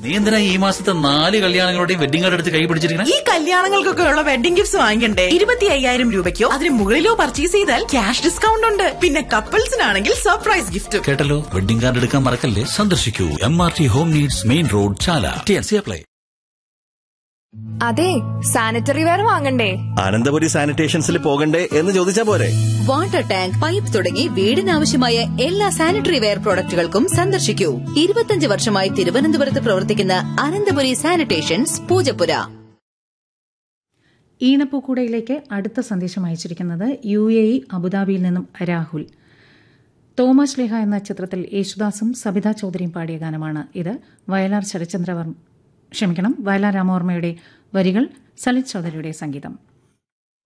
നീ എന്തിനാ ഈ മാസത്തെ നാല് കല്യാണങ്ങളുടെയും വെഡിങ് കാർഡ് എടുത്ത് കൈ പിടിച്ചിരിക്കണേ ഈ കല്യാണങ്ങൾക്കൊക്കെ ഉള്ള വെഡിംഗ് ഗിഫ്റ്റ്സ് വാങ്ങിക്കണ്ടേ ഇരുപത്തി അയ്യായിരം രൂപയ്ക്കോ അതിന് മുകളിലോ പർച്ചേസ് ചെയ്താൽ ക്യാഷ് ഡിസ്കൗണ്ട് ഉണ്ട് പിന്നെ കപ്പിൾസിനാണെങ്കിൽ സർപ്രൈസ് ഗിഫ്റ്റും കേട്ടല്ലോ വെഡിങ് കാർഡ് എടുക്കാൻ മറക്കല്ലേ സന്ദർശിക്കൂ M R T home needs main road Chala T N C apply അതെ സാനിറ്ററി വെയർ വാങ്ങണ്ടേ അനന്തപുരി സാനിറ്റേഷൻസിൽ പോകണ്ടേ എന്ന് ചോദിച്ചാ പോരെ വാട്ടർ ടാങ്ക് പൈപ്പ് തുടങ്ങി വീടിനാവശ്യമായ എല്ലാ സാനിറ്ററി വെയർ പ്രോഡക്റ്റുകൾക്കും സന്ദർശിക്കൂ ഇരുപത്തിയഞ്ച് വർഷമായി തിരുവനന്തപുരത്ത് പ്രവർത്തിക്കുന്ന അനന്തപുരി സാനിറ്റേഷൻസ് പൂജപ്പുര ഈണപ്പൂക്കൂടയിലേക്ക് അടുത്ത സന്ദേശം അയച്ചിരിക്കുന്നത് യു എ ഇ അബുദാബിയിൽ നിന്നും രാഹുൽ തോമസ് ലേഹ എന്ന ചിത്രത്തിൽ യേശുദാസും സബിത ചൗധരിയും പാടിയ ഗാനമാണ് ഇത് വയലാർ ശരചന്ദ്രവർമ്മ ക്ഷമിക്കണം വയലാർ രാമവർമ്മയുടെ വരികൾ സലിത് ചൗധരിയുടെ സംഗീതം